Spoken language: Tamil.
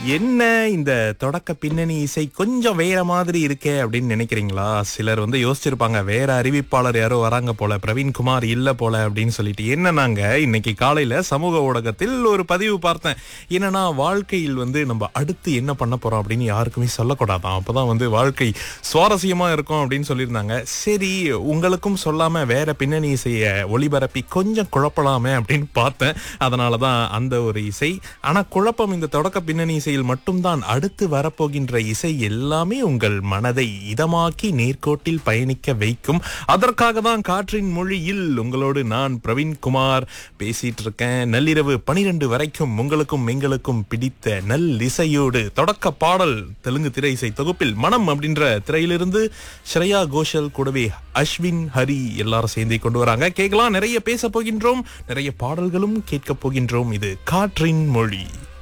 என்ன இந்த தொடக்க பின்னணி இசை கொஞ்சம் வேற மாதிரி இருக்கே அப்படின்னு நினைக்கிறீங்களா சிலர் வந்து யோசிச்சிருப்பாங்க வேற அறிவிப்பாளர் யாரோ வராங்க போல பிரவீன்குமார் இல்ல போல அப்படின்னு சொல்லிட்டு என்னன்னாங்க இன்னைக்கு காலையில சமூக ஊடகத்தில் ஒரு பதிவு பார்த்தேன் என்னன்னா வாழ்க்கையில் வந்து நம்ம அடுத்து என்ன பண்ண போறோம் அப்படின்னு யாருக்குமே சொல்லக்கூடாதான் அப்பதான் வந்து வாழ்க்கை சுவாரஸ்யமா இருக்கும் அப்படின்னு சொல்லியிருந்தாங்க சரி உங்களுக்கும் சொல்லாம வேற பின்னணி இசைய ஒளிபரப்பி கொஞ்சம் குழப்பலாமே அப்படின்னு பார்த்தேன் அதனாலதான் அந்த ஒரு இசை ஆனா குழப்பம் இந்த தொடக்க பின்னணி இசையில் மட்டும்தான் அடுத்து வரப்போகின்ற இசை எல்லாமே உங்கள் மனதை இதமாக்கி நேர்கோட்டில் பயணிக்க வைக்கும் அதற்காக தான் காற்றின் மொழியில் உங்களோடு நான் பிரவீன்குமார் பேசிட்டு இருக்கேன் நள்ளிரவு பனிரெண்டு வரைக்கும் உங்களுக்கும் எங்களுக்கும் பிடித்த நல் இசையோடு தொடக்க பாடல் தெலுங்கு திரை இசை தொகுப்பில் மனம் அப்படின்ற திரையிலிருந்து ஸ்ரேயா கோஷல் கூடவே அஸ்வின் ஹரி எல்லாரும் சேர்ந்து கொண்டு வராங்க கேட்கலாம் நிறைய பேச போகின்றோம் நிறைய பாடல்களும் கேட்க போகின்றோம் இது காற்றின் மொழி